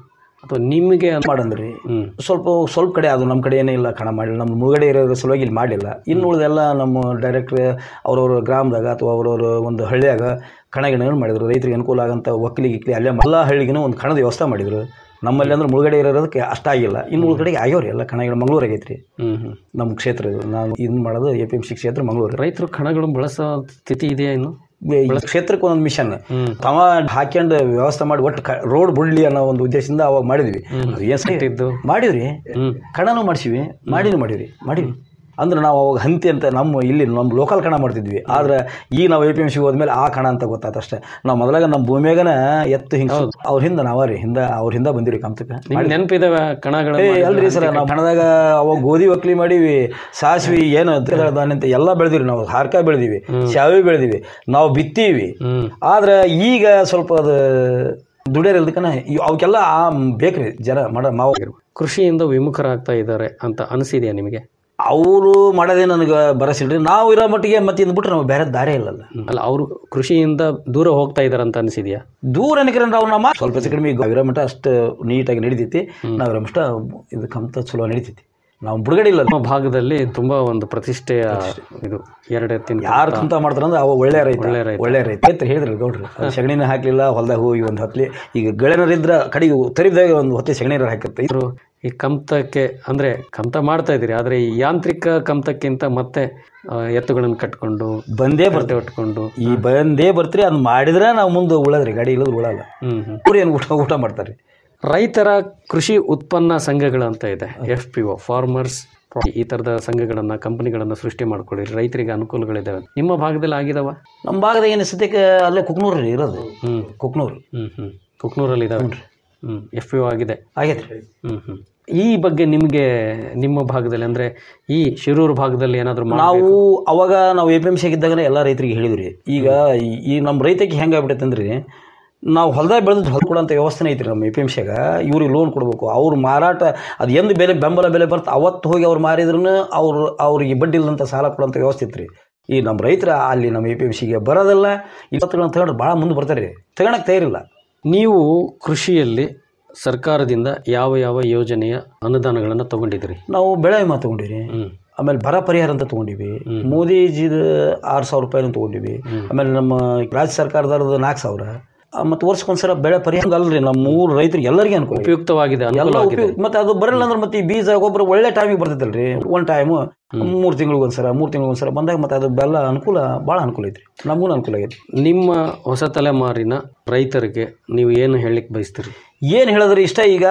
ಅಥವಾ ನಿಮಗೆ ಮಾಡಂದ್ರಿ ಸ್ವಲ್ಪ ಸ್ವಲ್ಪ ಕಡೆ ಅದು ನಮ್ಮ ಕಡೆ ಏನೇ ಇಲ್ಲ ಕಣ ಮಾಡಿಲ್ಲ ನಮ್ಮ ಮುಳುಗಡೆ ಇರೋ ಸಲುವಾಗಿ ಇಲ್ಲಿ ಮಾಡಿಲ್ಲ ಇನ್ನು ಉಳಿದೆಲ್ಲ ನಮ್ಮ ಡೈರೆಕ್ಟ್ರ್ ಅವ್ರವ್ರ ಗ್ರಾಮದಾಗ ಅಥವಾ ಅವ್ರವ್ರ ಒಂದು ಹಳ್ಳಿಯಾಗ ಕಣ ಗಿಣಗಳು ಮಾಡಿದ್ರು ರೈತರಿಗೆ ಅನುಕೂಲ ಆಗಂತ ಒಕ್ಕಲಿ ಗಿಕ್ಲಿ ಅಲ್ಲೇ ಎಲ್ಲ ಹಳ್ಳಿಗೂ ಒಂದು ಕಣದ ವ್ಯವಸ್ಥೆ ಮಾಡಿದ್ರು ನಮ್ಮಲ್ಲಿ ಅಂದ್ರೆ ಮುಳುಗಡೆ ಇರೋದಕ್ಕೆ ಅಷ್ಟಾಗಿಲ್ಲ ಇನ್ನು ಉಳ್ಗಡೆಗೆ ಆಗ್ಯಾವ್ರಿ ಎಲ್ಲ ಕಣಗಳು ಮಂಗಳೂರು ಆಗೈತ್ರಿ ಹ್ಮ್ ಹ್ಮ್ ನಮ್ಮ ಕ್ಷೇತ್ರ ಇದು ನಾವು ಇದನ್ನ ಮಾಡೋದು ಎ ಪಿ ಎಂ ಸಿ ಕ್ಷೇತ್ರ ಮಂಗಳೂರು ರೈತರು ಕಣಗಳು ಬಳಸೋ ಸ್ಥಿತಿ ಇದೆಯಾ ಇನ್ನು ಕ್ಷೇತ್ರಕ್ಕೆ ಒಂದೊಂದು ಮಿಷನ್ ತವ ಹಾಕ್ಯಂಡು ವ್ಯವಸ್ಥೆ ಮಾಡಿ ಒಟ್ಟು ರೋಡ್ ಬಿಡ್ಲಿ ಅನ್ನೋ ಒಂದು ಉದ್ದೇಶದಿಂದ ಅವಾಗ ಮಾಡಿದ್ವಿ ಅದು ಏನ್ ಸರಿ ಮಾಡಿವ್ರಿ ಕಣನೂ ಮಾಡಿಸಿವಿ ಮಾಡಿನೂ ಮಾಡಿವ್ರಿ ಮಾಡಿವಿ ಅಂದ್ರೆ ನಾವು ಅವಾಗ ಹಂತಿ ಅಂತ ನಮ್ಮ ಇಲ್ಲಿ ನಮ್ಮ ಲೋಕಲ್ ಕಣ ಮಾಡ್ತಿದ್ವಿ ಆದ್ರೆ ಈಗ ನಾವು ಎ ಪಿ ಎಮ್ ಸಿ ಹೋದ್ಮೇಲೆ ಆ ಕಣ ಅಂತ ಗೊತ್ತಾಯ್ತು ಅಷ್ಟೇ ನಾವು ಮೊದಲಾಗ ನಮ್ಮ ಭೂಮಿಯಾಗನ ಎತ್ತು ಹಿಂಗೆ ಅವ್ರ ಹಿಂದೆ ನಾವ ರೀ ಹಿಂದೆ ಅವ್ರ ಹಿಂದೆ ಬಂದಿರಿ ಕಮ್ತಕ್ಕೆ ನಿಮ್ಗೆ ನೆನಪಿದಾವೆ ಕಣಗಳು ಏ ಅಲ್ರಿ ಸರ್ ನಾವು ಕಣದಾಗ ಅವಾಗ ಗೋಧಿ ಒಕ್ಲಿ ಮಾಡೀವಿ ಸಾಸಿವಿ ಏನು ದ್ವಿದಳ ಧಾನ್ಯ ಅಂತ ಎಲ್ಲ ಬೆಳೆದಿವಿ ನಾವು ಹಾರ್ಕ ಬೆಳೆದಿವಿ ಶಾವಿ ಬೆಳೆದಿವಿ ನಾವು ಬಿತ್ತೀವಿ ಆದ್ರೆ ಈಗ ಸ್ವಲ್ಪ ಅದು ದುಡಿಯೋರಿಲ್ದಕ್ಕನ ಅವಕ್ಕೆಲ್ಲ ಆ ಬೇಕ್ರಿ ಜನ ಮಾಡ ಮಾವ ಕೃಷಿಯಿಂದ ವಿಮುಖರಾಗ್ತಾ ಇದ್ದಾರೆ ಅಂತ ಅನಿಸಿದೆಯಾ ನಿಮಗೆ ಅವರು ಮಾಡೋದೇ ನನಗೆ ಬರಸಿಲ್ರಿ ನಾವು ಇರೋ ಮಟ್ಟಿಗೆ ಮತ್ತೆ ಇದ್ ಬಿಟ್ರೆ ನಾವು ಬೇರೆ ದಾರಿ ಇಲ್ಲಲ್ಲ ಅಲ್ಲ ಅವರು ಕೃಷಿಯಿಂದ ದೂರ ಹೋಗ್ತಾ ಇದ್ದಾರೆ ಅಂತ ಅನಿಸಿದ್ಯಾ ದೂರ ಏನಕ್ಕೆ ನಾವು ನಮ್ಮ ಸ್ವಲ್ಪ ಹೆಚ್ಚು ಕಡಿಮೆ ಇರೋ ಮಟ್ಟ ಅಷ್ಟು ನೀಟಾಗಿ ನಡೀತೈತಿ ನಾವು ಇರೋ ಮಟ್ಟ ಇದು ಕಮ್ತ ಚಲೋ ನಡೀತೈತಿ ನಾವು ಬುಡಗಡೆ ಇಲ್ಲ ನಮ್ಮ ಭಾಗದಲ್ಲಿ ತುಂಬಾ ಒಂದು ಪ್ರತಿಷ್ಠೆಯ ಇದು ಎರಡು ಎತ್ತಿನ ಯಾರು ಕುಂತ ಮಾಡ್ತಾರ ಅಂದ್ರೆ ಅವ ಒಳ್ಳೆ ರೈತ ಒಳ್ಳೆ ರೈತ. ಒಳ್ಳೆ ರೈತ ರೈತರು ಹೇಳಿದ್ರು ಗೌಡ್ರು ಅದು ಸಗಣಿನ ಹಾಕ್ಲಿಲ್ಲ ಹೊಲ್ದಾಗ ಹೋಗಿ ಒಂದು ಹತ್ಲಿ ಈಗ ಗೆಳೆನರಿದ್ರ ಕಡೆಗೆ ತರಿದಾಗ ಒಂದು ಹೊತ್ತೆ ಸಗಣಿ ಹಾಕಿರ್ತ ಇದ್ರು ಈ ಕಮ್ತಕ್ಕೆ ಅಂದ್ರೆ ಕಮ್ತ ಮಾಡ್ತಾ ಇದ್ದೀರಿ ಆದ್ರೆ ಈ ಯಾಂತ್ರಿಕ ಕಮ್ತಕ್ಕಿಂತ ಮತ್ತೆ ಆ, ಎತ್ತುಗಳನ್ನು ಕಟ್ಕೊಂಡು ಬಂದೇ ಬರ್ತೇ ಉಟ್ಕೊಂಡು ಈ ಬಂದೇ ಬರ್ತೀರಿ ಅದ್ ಮಾಡಿದ್ರೆ ನಾವು ಮುಂದೆ ಉಳದ್ರಿ ಗಾಡಿ ಇಲ್ಲದ್ರೆ ಉಳಲ್ಲ ಹ್ಮ್ ಹ್ಮ್ ಅವ್ರು ಏನು ಊಟ ಊಟ ಮಾಡ್ತಾರೆ ರೈತರ ಕೃಷಿ ಉತ್ಪನ್ನ ಸಂಘಗಳು ಅಂತ ಇದೆ ಎಫ್ ಪಿ ಒ ಫಾರ್ಮರ್ಸ್ ಈ ತರದ ಸಂಘಗಳನ್ನ ಕಂಪನಿಗಳನ್ನ ಸೃಷ್ಟಿ ಮಾಡ್ಕೊಳ್ಳಿ ರೈತರಿಗೆ ಅನುಕೂಲಗಳಿದಾವೆ ನಿಮ್ಮ ಭಾಗದಲ್ಲಿ ಆಗಿದಾವ ನಮ್ಮ ಭಾಗದಾಗ ಏನು ಸದ್ಯಕ್ಕೆ ಅಲ್ಲೇ ಕುಕ್ನೂರು ರೀ ಇರೋದು ಹ್ಮ್ ಕುಕ್ನೂರು ಹ್ಮ್ ಹ್ಮ್ ಕುಕ್ನೂರಲ್ಲಿ ಇದಾವೆ ಹ್ಮ್ ಎಫ್ ಪಿ ಒ ಆಗಿದೆ ಆಗೈತ್ರಿ ಹ್ಮ್ ಹ್ಮ್ ಈ ಬಗ್ಗೆ ನಿಮಗೆ ನಿಮ್ಮ ಭಾಗದಲ್ಲಿ ಅಂದ್ರೆ ಈ ಶಿರೂರು ಭಾಗದಲ್ಲಿ ಏನಾದ್ರು ನಾವು ಅವಾಗ ನಾವು ಎ ಪಿ ಎಮ್ ಸಿ ಆಗಿದ್ದಾಗ ಎಲ್ಲ ರೈತರಿಗೆ ಹೇಳಿದ್ರಿ ಈಗ ಈ- ಈ ನಮ್ಮ ರೈತಕ್ಕೆ ಹೆಂಗೆ ಆಗ್ಬಿಟ್ಟೈತೆ ಅಂದ್ರೆ ನಾವು ಹೊಲದಾಗ ಬೆಳೆದು ಹೊಲ ಕೊಡೋಂಥ ವ್ಯವಸ್ಥೆ ಐತ್ರಿ ನಮ್ಮ ಎ ಪಿ ಎಮ್ ಸಿಯಾಗ ಇವ್ರಿಗೆ ಲೋನ್ ಕೊಡಬೇಕು ಅವ್ರು ಮಾರಾಟ ಅದು ಎಂದು ಬೆಲೆ ಬೆಂಬಲ ಬೆಲೆ ಬರ್ತ ಅವತ್ತು ಹೋಗಿ ಅವ್ರು ಮಾರಿದ್ರು ಅವ್ರು ಅವ್ರಿಗೆ ಬಡ್ಡಿ ಇಲ್ಲದಂಥ ಸಾಲ ಕೊಡೋಂಥ ವ್ಯವಸ್ಥೆ ಇತ್ತು ರೀ ಈ ನಮ್ಮ ರೈತರ ಅಲ್ಲಿ ನಮ್ಮ ಎ ಪಿ ಎಮ್ ಸಿಗೆ ಬರೋದಿಲ್ಲ ಇವತ್ತುಗಳನ್ನ ತಗೊಂಡ್ರೆ ಭಾಳ ಮುಂದೆ ಬರ್ತಾರೆ ರೀ ತಗೊಳಕ್ಕೆ ತಯಾರಿಲ್ಲ ನೀವು ಕೃಷಿಯಲ್ಲಿ ಸರ್ಕಾರದಿಂದ ಯಾವ ಯಾವ ಯೋಜನೆಯ ಅನುದಾನಗಳನ್ನು ತಗೊಂಡಿದ್ದೀರಿ ನಾವು ಬೆಳೆ ವಿಮಾ ತಗೊಂಡಿವಿ ಆಮೇಲೆ ಬರ ಪರಿಹಾರ ಅಂತ ತಗೊಂಡಿವಿ ಮೋದಿಜಿದ ಆರು ಸಾವಿರ ರೂಪಾಯಿನ ತಗೊಂಡಿವಿ ಆಮೇಲೆ ನಮ್ಮ ರಾಜ್ಯ ಸರ್ಕಾರದವ್ರದ್ದು ನಾಲ್ಕು ಸಾವಿರ ಮತ್ತು ವರ್ಷಕ್ಕೊಂದ್ಸಲ ಬೆಳೆ ಪರಿಹಾರ ಅಲ್ರಿ ನಮ್ಮ ಮೂರು ರೈತರಿಗೆ ಎಲ್ಲರಿಗೆ ಅನುಕೂಲ ಉಪಯುಕ್ತವಾಗಿದೆ ಎಲ್ಲ ಅನುಕೂಲವಾಗಿದೆ ಉಪಯುಕ್ತ ಮತ್ತೆ ಅದು ಬರಲ್ಲ ಅಂದ್ರೆ ಮತ್ತೆ ಈ ಬೀಜ ಗೊಬ್ಬರ ಒಳ್ಳೆ ಟೈಮಿಗೆ ಬರ್ತೈತಲ್ರಿ ಒಂದು ಟೈಮು ಮೂರು ತಿಂಗಳಿಗೆ ಒಂದ್ಸಲ ಮೂರು ತಿಂಗಳಿಗೆ ಒಂದ್ಸಲ ಬಂದಾಗ ಮತ್ತೆ ಅದು ಬೆಲ್ಲ ಅನುಕೂಲ ಭಾಳ ಅನುಕೂಲ ಐತ್ರಿ ನಮಗೂ ಅನುಕೂಲ ಆಗೈತಿ ನಿಮ್ಮ ಹೊಸ ತಲೆಮಾರಿನ ರೈತರಿಗೆ ನೀವು ಏನು ಹೇಳಲಿಕ್ಕೆ ಬಯಸ್ತೀರಿ ಏನು ಹೇಳಿದ್ರೆ ಇಷ್ಟ ಈಗ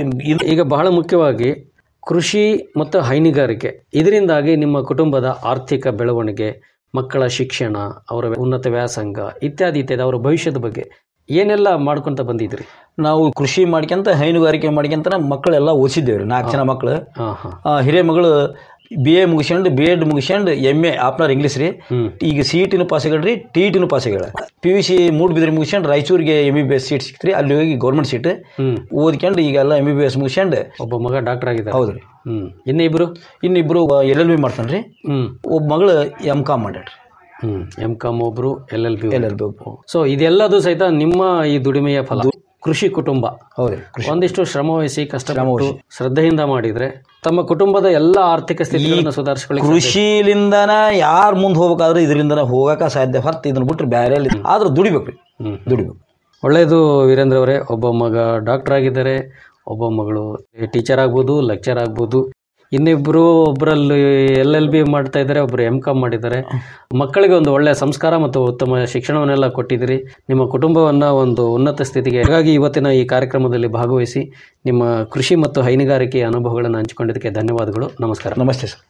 ಈಗ ಬಹಳ ಮುಖ್ಯವಾಗಿ ಕೃಷಿ ಮತ್ತು ಹೈನುಗಾರಿಕೆ ಇದರಿಂದಾಗಿ ನಿಮ್ಮ ಕುಟುಂಬದ ಆರ್ಥಿಕ ಬೆಳವಣಿಗೆ ಮಕ್ಕಳ ಶಿಕ್ಷಣ ಅವರ ಉನ್ನತ ವ್ಯಾಸಂಗ ಇತ್ಯಾದಿ ಇತ್ಯಾದಿ ಅವರ ಭವಿಷ್ಯದ ಬಗ್ಗೆ ಏನೆಲ್ಲ ಮಾಡ್ಕೊಂತ ಬಂದಿದ್ರಿ ನಾವು ಕೃಷಿ ಮಾಡ್ಕೊಂತ ಹೈನುಗಾರಿಕೆ ಮಾಡ್ಕೊಂತ ನಮ್ಮ ಮಕ್ಕಳೆಲ್ಲ ಓದಿಸಿದ್ದೇವೆ ನಾಲ್ಕು ಜನ ಮಕ್ಕಳು ಹಾಂ ಹಾಂ ಆ, ಹಿರಿಯ ಮಗಳು ಬಿ ಎ ಮುಗಿಸ್ಕೊಂಡು ಬಿ ಎಡ್ ಮುಗಿಸ್ಕೊಂಡು ಎಮ್ ಎ ಆಪ್ನರ್ ಇಂಗ್ಲೀಷ್ ರೀ ಈಗ ಸಿ ಇ ಟಿನೂ ಪಾಸ್ ಆಗ್ಯಾಳ್ರಿ ಟಿ ಇ ಟಿನೂ ಪಾಸ್ ಆಗ್ಯಾಳ ಪಿ ಯು ಸಿ ಮೂಡ್ಬಿದ್ರಿ ಮುಗಿಸ್ಕೊಂಡು ರಾಯಚೂರಿಗೆ M B B S seat ಸಿಕ್ತ್ರಿ ಅಲ್ಲಿ ಹೋಗಿ ಗೌರ್ಮೆಂಟ್ ಸೀಟ್ ಓದ್ಕೊಂಡು ಈಗೆಲ್ಲ ಎಮ್ ಬಿ ಬಿ ಎಸ್ ಮುಗಿಸ್ಕೊಂಡು ಒಬ್ಬ ಮಗ ಡಾಕ್ಟರ್ ಆಗಿದ್ದಾರೆ ಹೌದ್ರಿ ಹ್ಞೂ ಇನ್ನಿಬ್ರು ಇನ್ನಿಬ್ರು ಎಲ್ ಎಲ್ ಬಿ ಮಾಡ್ತಾನೆ ರೀ ಹ್ಞೂ ಒಬ್ಬ ಮಗಳು ಎಮ್ ಕಾಮ್ ಮಾಡ್ಯಾಡ್ರಿ ಹ್ಮ್ ಎಂ ಕಾಮ್ ಒಬ್ರು L L B L L B so ಇದೆಲ್ಲದು ಸಹಿತ ನಿಮ್ಮ ಈ ದುಡಿಮೆಯ ಫಲ ಕೃಷಿ ಕುಟುಂಬ ಹೌದ್ರಿ ಒಂದಿಷ್ಟು ಶ್ರಮವಹಿಸಿ ಕಷ್ಟಪಟ್ಟು ಶ್ರದ್ಧೆಯಿಂದ ಮಾಡಿದ್ರೆ ತಮ್ಮ ಕುಟುಂಬದ ಎಲ್ಲ ಆರ್ಥಿಕ ಸ್ಥಿತಿಗಳನ್ನು ಸುಧಾರಿಸ್ಕೊಳ್ಳಿ ಕೃಷಿಲಿಂದನ ಯಾರು ಮುಂದೆ ಹೋಗ್ಬೇಕಾದ್ರೆ ಇದರಿಂದನ ಹೋಗಕ ಸಾಧ್ಯ ಹೊರತು ಇದನ್ನ ಬಿಟ್ರೆ ಬೇರೆ ಆದ್ರೂ ದುಡಿಬೇಕು ರೀ ದುಡಿಬೇಕು ಒಳ್ಳೆಯದು ವೀರೇಂದ್ರ ಅವರೇ ಒಬ್ಬ ಮಗ ಡಾಕ್ಟರ್ ಆಗಿದ್ದಾರೆ ಒಬ್ಬ ಮಗಳು ಟೀಚರ್ ಆಗ್ಬೋದು ಲೆಕ್ಚರ್ ಆಗ್ಬೋದು ಇನ್ನಿಬ್ರು ಒಬ್ಬರಲ್ಲಿ ಎಲ್ ಎಲ್ ಬಿ ಮಾಡ್ತಾ ಇದ್ದಾರೆ ಒಬ್ಬರು ಎಂ ಕಾಮ್ ಮಾಡಿದ್ದಾರೆ ಮಕ್ಕಳಿಗೆ ಒಂದು ಒಳ್ಳೆಯ ಸಂಸ್ಕಾರ ಮತ್ತು ಉತ್ತಮ ಶಿಕ್ಷಣವನ್ನೆಲ್ಲ ಕೊಟ್ಟಿದ್ದೀರಿ ನಿಮ್ಮ ಕುಟುಂಬವನ್ನು ಒಂದು ಉನ್ನತ ಸ್ಥಿತಿಗೆ ಹಾಗಾಗಿ ಇವತ್ತಿನ ಈ ಕಾರ್ಯಕ್ರಮದಲ್ಲಿ ಭಾಗವಹಿಸಿ ನಿಮ್ಮ ಕೃಷಿ ಮತ್ತು ಹೈನುಗಾರಿಕೆಯ ಅನುಭವಗಳನ್ನು ಹಂಚಿಕೊಂಡಿದ್ದಕ್ಕೆ ಧನ್ಯವಾದಗಳು ನಮಸ್ಕಾರ ನಮಸ್ತೆ ಸರ್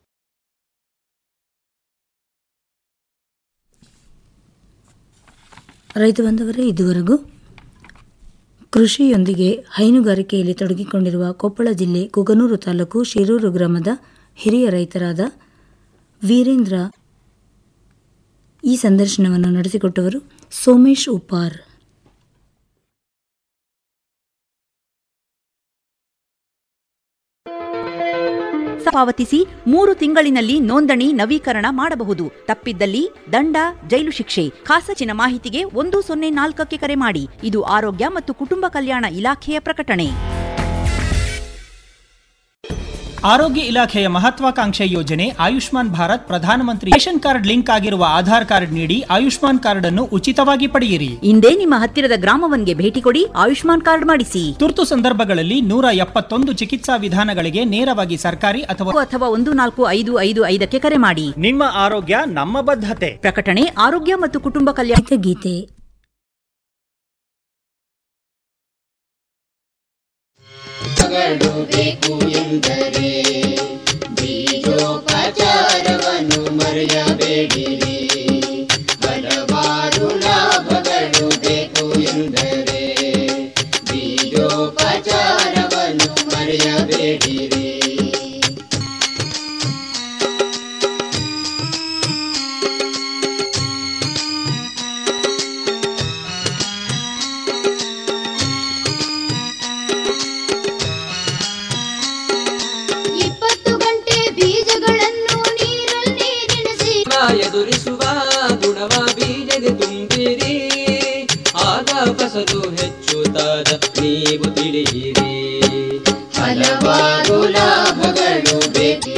ರೈತ ಬಂಧವರೇ ಇದುವರೆಗೂ ಕೃಷಿಯೊಂದಿಗೆ ಹೈನುಗಾರಿಕೆಯಲ್ಲಿ ತೊಡಗಿಕೊಂಡಿರುವ ಕೊಪ್ಪಳ ಜಿಲ್ಲೆ ಕುಗನೂರು ತಾಲೂಕು ಶಿರೂರು ಗ್ರಾಮದ ಹಿರಿಯ ರೈತರಾದ ವೀರೇಂದ್ರ ಈ ಸಂದರ್ಶನವನ್ನು ನಡೆಸಿಕೊಟ್ಟವರು ಸೋಮೇಶ್ ಉಪ್ಪಾರ್ ಪಾವತಿಸಿ ಮೂರು ತಿಂಗಳಿನಲ್ಲಿ ನೋಂದಣಿ ನವೀಕರಣ ಮಾಡಬಹುದು ತಪ್ಪಿದ್ದಲ್ಲಿ ದಂಡ ಜೈಲು ಶಿಕ್ಷೆ ಖಾಸಚಿನ ಮಾಹಿತಿಗೆ ಒಂದು ಸೊನ್ನೆ ನಾಲ್ಕಕ್ಕೆ ಕರೆ ಮಾಡಿ ಇದು ಆರೋಗ್ಯ ಮತ್ತು ಕುಟುಂಬ ಕಲ್ಯಾಣ ಇಲಾಖೆಯ ಪ್ರಕಟಣೆ ಆರೋಗ್ಯ ಇಲಾಖೆಯ ಮಹತ್ವಾಕಾಂಕ್ಷೆ ಯೋಜನೆ ಆಯುಷ್ಮಾನ್ ಭಾರತ್ ಪ್ರಧಾನಮಂತ್ರಿ ರೇಷನ್ ಕಾರ್ಡ್ ಲಿಂಕ್ ಆಗಿರುವ ಆಧಾರ್ ಕಾರ್ಡ್ ನೀಡಿ ಆಯುಷ್ಮಾನ್ ಕಾರ್ಡ್ ಅನ್ನು ಉಚಿತವಾಗಿ ಪಡೆಯಿರಿ ಇಂದೇ ನಿಮ್ಮ ಹತ್ತಿರದ ಗ್ರಾಮವನ್ಗೆ ಭೇಟಿ ಕೊಡಿ ಆಯುಷ್ಮಾನ್ ಕಾರ್ಡ್ ಮಾಡಿಸಿ ತುರ್ತು ಸಂದರ್ಭಗಳಲ್ಲಿ ನೂರ ಎಪ್ಪತ್ತೊಂದು ಚಿಕಿತ್ಸಾ ವಿಧಾನಗಳಿಗೆ ನೇರವಾಗಿ ಸರ್ಕಾರಿ ಅಥವಾ ಅಥವಾ ಒಂದು ನಾಲ್ಕು ಐದು ಐದು ಐದಕ್ಕೆ ಕರೆ ಮಾಡಿ ನಿಮ್ಮ ಆರೋಗ್ಯ ನಮ್ಮ ಬದ್ಧತೆ ಪ್ರಕಟಣೆ ಆರೋಗ್ಯ ಮತ್ತು ಕುಟುಂಬ ಕಲ್ಯಾಣ ಗೀತೆ ಬೇಕು ಎಂದರೆ ಬೀಜೋಪಚಾರವನ್ನು ಮರೆಯಬೇಡಿರಿ ಹಲವಾರು ಲಾಭಗಳು ಬೇಕು ಎಂದರೆ ಬೀಜೋಪಚಾರವನ್ನು ಮರೆಯಬೇಡಿರಿ ಇಪ್ಪತ್ತು ಗಂಟೆ ಬೀಜಗಳನ್ನು ನೀರಲ್ಲಿ ನೆನೆಸಿ ಎದುರಿಸುವ ಗುಣವ ಬೀಜಗೆ ತುಂಬಿರಿ ಆಗ ಫಸಲು ಹೆಚ್ಚುತ್ತಾದ ನೀವು ತಿಳಿಯಿರಿ ಹಲವಾರು ಲಾಭಗಳು ಬೇಕು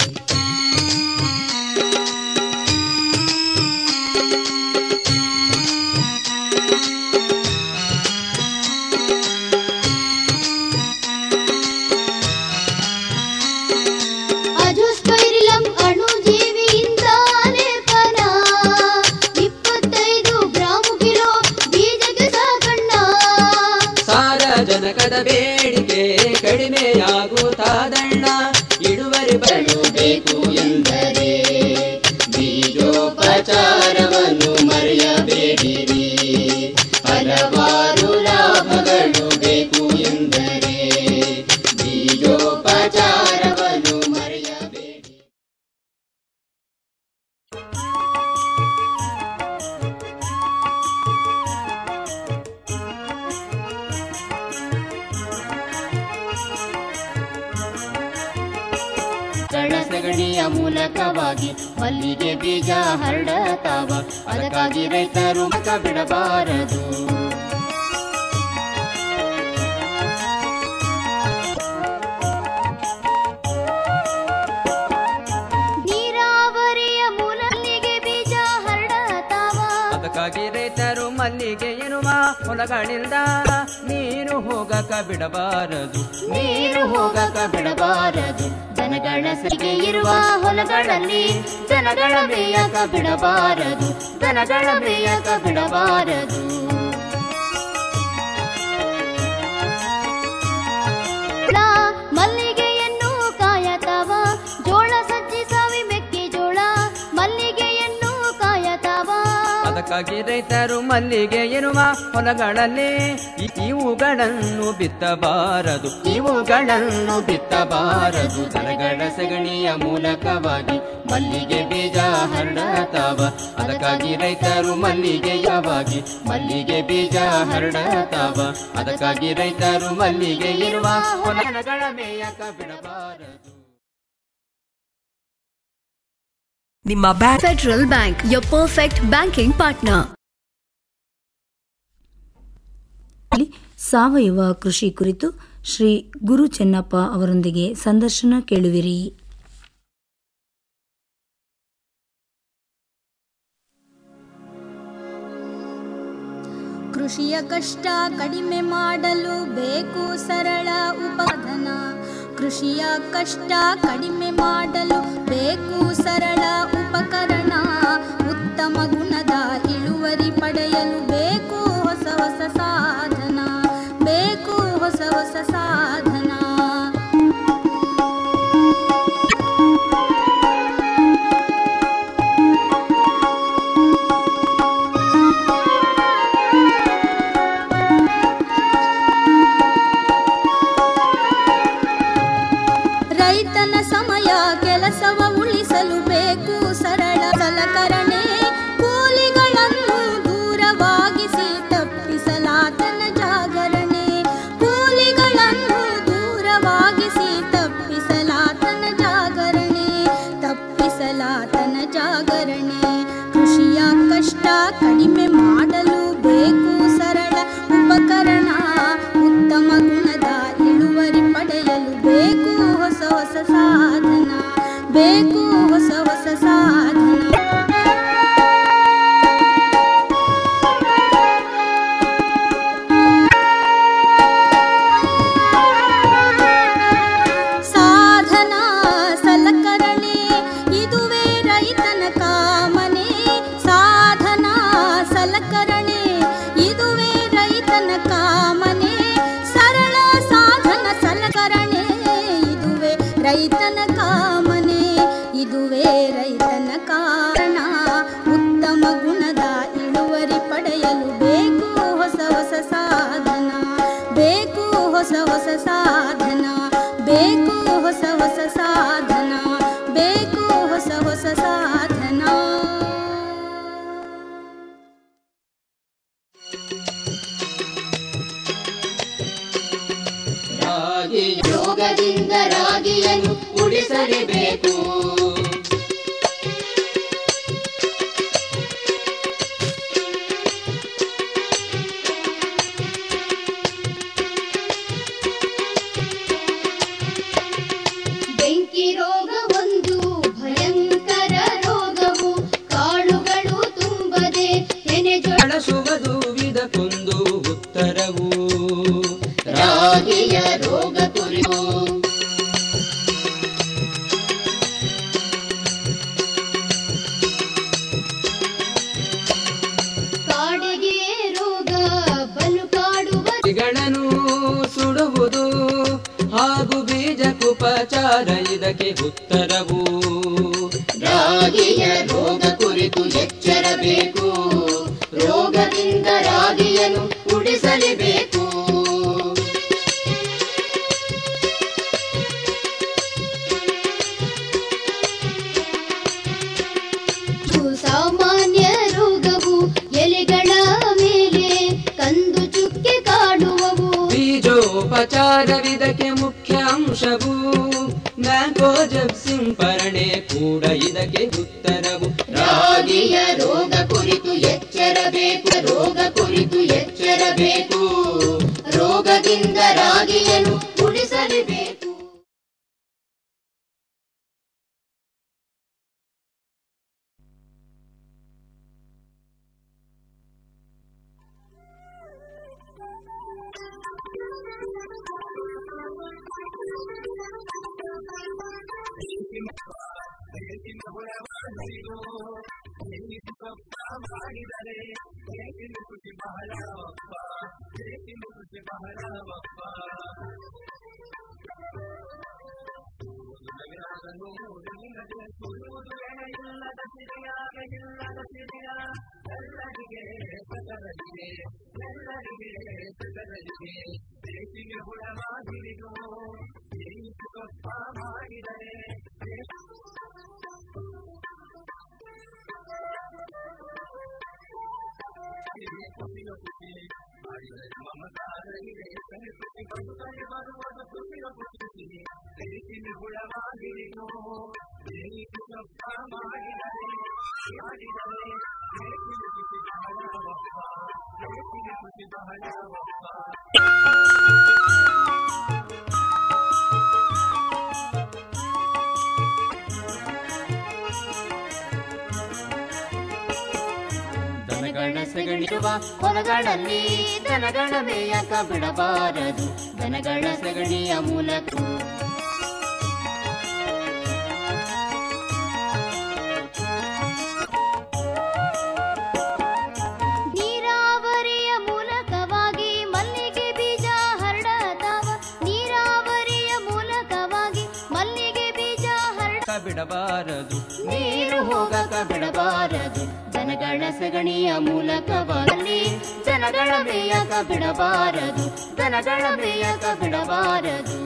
ಅಜೋಸ್ಪೈರಿಲಂ ಅಣುಜೀವಿಯಿಂದ ಲೇಪನ ಇಪ್ಪತ್ತೈದು ಗ್ರಾಮ್ ಕಿಲೋ ಬೀಜಕ್ಕೆ ಸಾಕಣ್ಣ ಸಾರಜನಕದ ಬೇಡಿಕೆ ಕಡಿಮೆಯಾಗುತ್ತಾದಣ್ಣ ಇಳುವರಿ ಬರಲು ಬೇಕು ಎಂದರೆ ಬೀಜೋಪಚಾರವನ್ನು ಮರೆಯಬೇಡಿರಿ ಹಲವಾರು ಲಾಭಗಳು ಬೇಕು ಎಂದರೆ ಬೀಜೋಪಚಾರವನ್ನು ಮರೆಯಬೇಡಿ ಸಗಣಿಯ ಮೂಲಕವಾಗಿ ಮಲ್ಲಿಗೆ ಬೀಜ ಹರಡತಾವ ಅದಕ್ಕಾಗಿ ರೈತರು ಮಕ ಬಿಡಬಾರದು ನೀರಾವರಿಯ ಮೂಲಲ್ಲಿಗೆ ಬೀಜ ಹರಡತಾವ ಅದಕ್ಕಾಗಿ ರೈತರು ಮಲ್ಲಿಗೆ ಎನ್ನುವ ಹೊಲಗಳಿಂದ ನೀರು ಹೋಗಕ ಬಿಡಬಾರದು ನೀರು ಹೋಗಕ ಬಿಡಬಾರದು ದನಗಳ ಸರಿಗೆ ಇರುವ ಹೊಲಗಳಲ್ಲಿ ದನಗಳ ಮೇಯಕ ಬಿಡಬಾರದು ದನಗಳ ಮೇಯಕ ಬಿಡಬಾರದು ಹುಳ ಮಲ್ಲಿಗೆಯನ್ನು ಕಾಯತಾವ ಜೋಳ ಸಜ್ಜಿ ಸಾವಿ ಮೆಕ್ಕೆಜೋಳ ಮಲ್ಲಿಗೆಯನ್ನು ಕಾಯತಾವ ಅದಕ್ಕಾಗಿ ರೈತರು ಮಲ್ಲಿಗೆ ಎನ್ನುವ ಹೊಲಗಳಲ್ಲಿ ಇ- ಇವುಗಳನ್ನು ಬಿತ್ತಬಾರದು ಇವುಗಳನ್ನು ಬಿತ್ತಬಾರದು ದನಗಳ ಸಗಣಿಯ ಮೂಲಕವಾಗಿ ಮಲ್ಲಿಗೆ ಬೀಜ ಹರಡತಾವ ಅದಕ್ಕಾಗಿ ರೈತರು ಮಲ್ಲಿಗೆಯವಾಗಿ ಮಲ್ಲಿಗೆ ಬೀಜ ಹರಡತಾವ ಅದಕ್ಕಾಗಿ ರೈತರು ಮಲ್ಲಿಗೆ ಇರುವ ಹೊಲಗಳ ಮೇಯಕ ಬಿಡಬಾರದು ನಿಮ್ಮ bank Federal bank your perfect banking partner ಸಾವಯವ ಕೃಷಿ ಕುರಿತು ಶ್ರೀ ಗುರು ಚೆನ್ನಪ್ಪ ಅವರೊಂದಿಗೆ ಸಂದರ್ಶನ ಕೇಳುವಿರಿ ಕೃಷಿಯ ಕಷ್ಟ ಕಡಿಮೆ ಮಾಡಲು ಬೇಕು ಸರಳ ಉಪಧನ ಕೃಷಿಯ ಕಷ್ಟ ಕಡಿಮೆ ಮಾಡಲು ಬೇಕು ಸರಳ ಉಪಕರಣ ಉತ್ತಮ ಗುಣದ ಇಳುವರಿ ಪಡೆಯಲು ಬೇಕು ಹೊಸ ಹೊಸ ಸಾಧನ ಬೇಕು ಹೊಸ ಹೊಸ ಸಾಧನ ರೈತನ ಸಮಯ ಕೆಲಸವ ಉಳಿಸಲು ಬೇಕು ಸರಳ ಸಲಕರಣೆ ಕೂಲಿಗಳನ್ನು ದೂರವಾಗಿ ಬೇಕು ಹೊಸ ಹೊಸ ಸಾಧನ ಸಾಧನಾ ಸಲಕರಣೆ ಇದುವೇ ರೈತನ ಕಾಮನೆ ಸಾಧನಾ ಸಲಕರಣೆ ಇದುವೇ ರೈತನ ಕಾಮನೆ ಸರಳ ಸಾಧನ ಸಲಕರಣೆ ಇದುವೇ ರೈತನ ಕಾಮನೆ ಇದುವೇ ರೈತನ ಕಾರಣ ಉತ್ತಮ ಗುಣದ ಇಳುವರಿ ಪಡೆಯಲು ಬೇಕು ಹೊಸ ಹೊಸ ಸಾಧನ ಬೇಕು ಹೊಸ ಹೊಸ ಸಾಧನ ಬೇಕು ಹೊಸ ಹೊಸ ಸಾಧನ ಬೇಕು ಹೊಸ ಹೊಸ ಸಾಧನ ರಾಗಿ ಯೋಗದಿಂದ ರಾಗಿಯನ್ನು ಉಳಿಸಲೇಬೇಕು ಬೆಂಕಿ ರೋಗ ಒಂದು ಭಯಂಕರ ರೋಗವು ಕಾಳುಗಳು ತುಂಬದೆ ತೆನೆ ಬಳಸುವುದು ಇದಕ್ಕೊಂದು ಉತ್ತರವು ರಾಗಿಯ ರೋಗ ಕುರಿತು ಕಾಡಿಗೆ ರೋಗ ಬಲು ಕಾಡುವ ಗಳನ್ನು ಸುಡುವುದು ಹಾಗೂ ಬೀಜಕ್ಕುಪಚಾರ ಇದಕ್ಕೆ ಉತ್ತರವು ರಾಗಿಯ ರೋಗ ಕುರಿತು ಎಚ್ಚರಬೇಕು ರೋಗದಿಂದ ರಾಗಿಯನ್ನು ಉಳಿಸಲೇಬೇಕು ಸಾಮಾನ್ಯ ರೋಗವು ಎಲೆಗಳ ಮೇಲೆ ಕಂದು ಚುಕ್ಕೆ ಕಾಡುವವು ಬೀಜೋಪಚಾರವಿದಕ್ಕೆ ಮುಖ್ಯ ಅಂಶವು ಮ್ಯಾಂಗೋಜಬ್ ಸಿಂಪರಣೆ ಕೂಡ ಇದಕ್ಕೆ ಉತ್ತರವು ರಾಗಿಯ ರೋಗ ಕುರಿತು ಎಚ್ಚರಬೇಕು ರೋಗ ಕುರಿತು ಎಚ್ಚರಬೇಕು ರೋಗದಿಂದ ರಾಗಿಯನ್ನು ಉಳಿಸಲೇಬೇಕು ದನಗಳ ಸೆಗಣಿರುವ ಹೊಲಗಳಲ್ಲಿ ದನಗಳ ಮೇಯಕ ಬಿಡಬಾರದು ದನಗಳ ಸಗಣಿಯ ಮೂಲಕ ನೀರಾವರಿಯ ಮೂಲಕವಾಗಿ ಮಲ್ಲಿಗೆ ಬೀಜ ಹರಡತಾವ ನೀರಾವರಿಯ ಮೂಲಕವಾಗಿ ಮಲ್ಲಿಗೆ ಬೀಜ ಹರಡ ಬಿಡಬಾರದು ನೀರು ಹೋಗಕ ಬಿಡಬಾರದು ದನಗಳ ಸಗಣಿಯ ಮೂಲಕವಾಗಿ ಜನಗಳ ಮೇಯಕ ಬಿಡಬಾರದು ದನಗಳ ಮೇಯಕ ಬಿಡಬಾರದು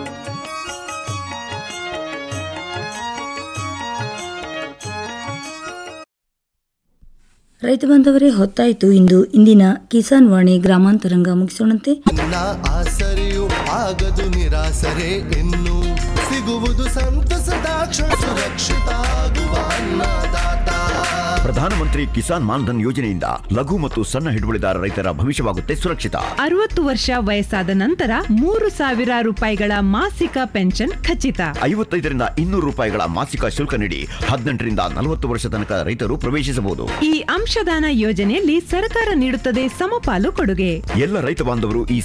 ರೈತ ಬಾಂಧವರೇ ಹೊತ್ತಾಯಿತು ಇಂದು ಇಂದಿನ ಕಿಸಾನ್ ವಾಣಿ ಗ್ರಾಮಾಂತರಂಗ ಮುಗಿಸೋಣಂತೆ ನಿನ್ನ ಆಸರೆಯು ಆಗದು ನಿರಾಸರೆ ಇನ್ನು ಸಿಗುವುದು ಸಂತಸದ ಕ್ಷಣ ಸುರಕ್ಷಿತ ಆಗುವ ಅನ್ನದಾತ ಪ್ರಧಾನಮಂತ್ರಿ ಕಿಸಾನ್ ಮಾನ್ಧನ್ ಯೋಜನೆಯಿಂದ ಲಘು ಮತ್ತು ಸಣ್ಣ ಹಿಡುವಳಿದಾರ ರೈತರ ಭವಿಷ್ಯವಾಗುತ್ತೆ ಸುರಕ್ಷಿತ ಅರವತ್ತು ವರ್ಷ ವಯಸ್ಸಾದ ನಂತರ ಮೂರು ಸಾವಿರ ರೂಪಾಯಿಗಳ ಮಾಸಿಕ ಪೆನ್ಷನ್ ಖಚಿತ ಐವತ್ತೈದರಿಂದ ಇನ್ನೂರು ರೂಪಾಯಿಗಳ ಮಾಸಿಕ ಶುಲ್ಕ ನೀಡಿ ಹದಿನೆಂಟರಿಂದ ನಲವತ್ತು ವರ್ಷ ತನಕ ರೈತರು ಪ್ರವೇಶಿಸಬಹುದು ಈ ಅಂಶದಾನ ಯೋಜನೆಯಲ್ಲಿ ಸರ್ಕಾರ ನೀಡುತ್ತದೆ ಸಮಪಾಲು ಕೊಡುಗೆ ಎಲ್ಲ ರೈತ ಬಾಂಧವರು ಈ